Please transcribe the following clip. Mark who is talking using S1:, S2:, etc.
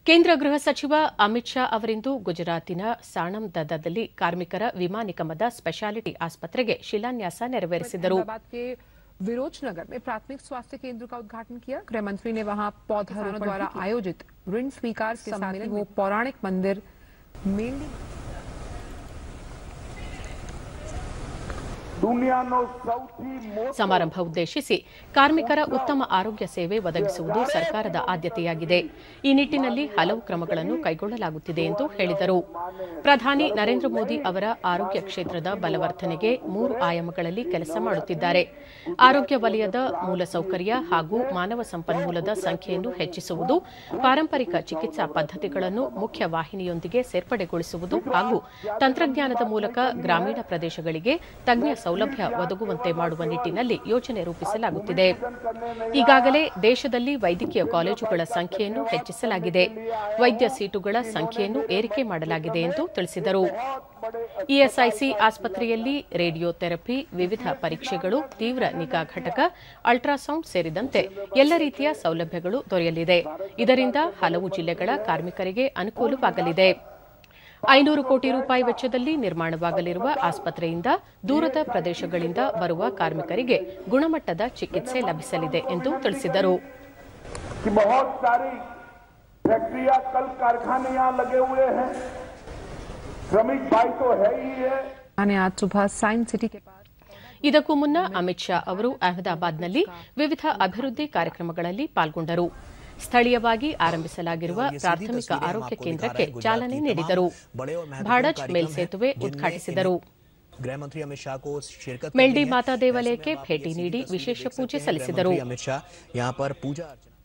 S1: ಕೇಂದ್ರ ಗೃಹ ಸಚಿವ ಅಮಿತ್ ಶಾ ಅವರಿಂದು ಗುಜರಾತಿನ ಸಾಣಂದದಲ್ಲಿ ಕಾರ್ಮಿಕರ ವಿಮಾ ನಿಗಮದ ಸ್ಪೆಷಾಲಿಟಿ ಆಸ್ಪತ್ರೆಗೆ ಶಿಲಾನ್ಯಾಸ ನೆರವೇರಿಸಿದರು
S2: अहमदाबाद के विरोचनगर में प्राथमिक स्वास्थ्य केंद्र का उद्घाटन किया गृह मंत्री ने वहां पौधारों द्वारा आयोजित ऋण स्वीकार के साथ ही वो पौराणिक मंदिर मेंढी
S3: દુનિયાનો સૌથી મોટો
S1: ಸಮಾರಂಭ ಉದ್ದೇಶಿಸಿ ಕಾರ್ಮಿಕರ ಉತ್ತಮ ಆರೋಗ್ಯ ಸೇವೆ ಒದಗಿಸುವುದು ಸರ್ಕಾರದ ಆದ್ಯತೆಯಾಗಿದೆ ಈ ನಿಟ್ಟಿನಲ್ಲಿ ಹಲವು ಕ್ರಮಗಳನ್ನು ಕೈಗೊಳ್ಳಲಾಗುತ್ತಿದೆ ಎಂದು ಹೇಳಿದರು ಪ್ರಧಾನಿ ನರೇಂದ್ರ ಮೋದಿ ಅವರ ಆರೋಗ್ಯ ಕ್ಷೇತ್ರದ ಬಲವರ್ಧನೆಗೆ ಮೂರು ಆಯಾಮಗಳಲ್ಲಿ ಕೆಲಸ ಮಾಡುತ್ತಿದ್ದಾರೆ ಆರೋಗ್ಯ ವಲಯದ ಮೂಲಸೌಕರ್ಯ ಹಾಗೂ ಮಾನವ ಸಂಪನ್ಮೂಲದ ಸಂಖ್ಯೆಯನ್ನು ಹೆಚ್ಚಿಸುವುದು ಪಾರಂಪರಿಕ ಚಿಕಿತ್ಸಾ ಪದ್ಧತಿಗಳನ್ನು ಮುಖ್ಯ ವಾಹಿನಿಯೊಂದಿಗೆ ಸೇರ್ಪಡೆಗೊಳಿಸುವುದು ಹಾಗೂ ತಂತ್ರಜ್ಞಾನದ ಮೂಲಕ ಗ್ರಾಮೀಣ ಪ್ರದೇಶಗಳಿಗೆ ತಜ್ಞ ಸೌಲಭ್ಯ ಒದಗುವಂತೆ ಮಾಡುವ ನಿಟ್ಟಿನಲ್ಲಿ ಯೋಜನೆ ರೂಪಿಸಲಾಗುತ್ತಿದೆ ಈಗಾಗಲೇ ದೇಶದಲ್ಲಿ ವೈದ್ಯಕೀಯ ಕಾಲೇಜುಗಳ ಸಂಖ್ಯೆಯನ್ನು ಹೆಚ್ಚಿಸಲಾಗಿದೆ ವೈದ್ಯ ಸೀಟುಗಳ ಸಂಖ್ಯೆಯನ್ನು ಏರಿಕೆ ಮಾಡಲಾಗಿದೆ ಎಂದು ತಿಳಿಸಿದರು ಇಎಸ್ಐಸಿ ಆಸ್ಪತ್ರೆಯಲ್ಲಿ ರೇಡಿಯೋಥೆರಪಿ ವಿವಿಧ ಪರೀಕ್ಷೆಗಳು ತೀವ್ರ ನಿಗಾ ಘಟಕ ಅಲ್ಟ್ರಾಸೌಂಡ್ ಸೇರಿದಂತೆ ಎಲ್ಲ ರೀತಿಯ ಸೌಲಭ್ಯಗಳು ದೊರೆಯಲಿದೆ ಇದರಿಂದ ಹಲವು ಜಿಲ್ಲೆಗಳ ಕಾರ್ಮಿಕರಿಗೆ ಅನುಕೂಲವಾಗಲಿದೆ ಐನೂರು ಕೋಟಿ ರೂಪಾಯಿ ವೆಚ್ಚದಲ್ಲಿ ನಿರ್ಮಾಣವಾಗಲಿರುವ ಆಸ್ಪತ್ರೆಯಿಂದ ದೂರದ ಪ್ರದೇಶಗಳಿಂದ ಬರುವ ಕಾರ್ಮಿಕರಿಗೆ ಗುಣಮಟ್ಟದ ಚಿಕಿತ್ಸೆ ಲಭಿಸಲಿದೆ ಎಂದು ತಿಳಿಸಿದರು
S3: कि बहुत सारी फैक्ट्रियां कल कारखाने यहाँ लगे हुए हैं श्रमिक भाई तो है ही है
S2: ने आज सुबह साइंस सिटी के पास
S1: ಇದಕ್ಕೂ ಮುನ್ನ ಅಮಿತ್ ಶಾ ಅವರು ಅಹಮದಾಬಾದ್ನಲ್ಲಿ ವಿವಿಧ ಅಭಿವೃದ್ಧಿ ಕಾರ್ಯಕ್ರಮಗಳಲ್ಲಿ ಪಾಲ್ಗೊಂಡರು ಸ್ಥಳೀಯವಾಗಿ ಆರಂಭಿಸಲಾಗಿರುವ ಪ್ರಾಥಮಿಕ ಆರೋಗ್ಯ ಕೇಂದ್ರಕ್ಕೆ ಚಾಲನೆ ನೀಡಿದರು ಭಾಡಜ್ ಮೇಲ್ಸೇತುವೆ ಉದ್ಘಾಟಿಸಿದರು
S4: गृह मंत्री अमित शाह को शिरकत
S1: ಮೆಲ್ಡಿ
S4: करनी है।
S1: ಮಾತಾ ದೇವಾಲಯಕ್ಕೆ
S4: ऐसे में आप
S1: ಭೇಟಿ
S4: ये
S1: ನೀಡಿ
S4: सीधे से
S1: ವಿಶೇಷ
S4: देख
S1: ಪೂಜೆ
S4: सकते हैं, गृह
S1: ಸಲ್ಲಿಸಿದರು
S4: मंत्री अमित शाह यहाँ पर पूजा अर्चना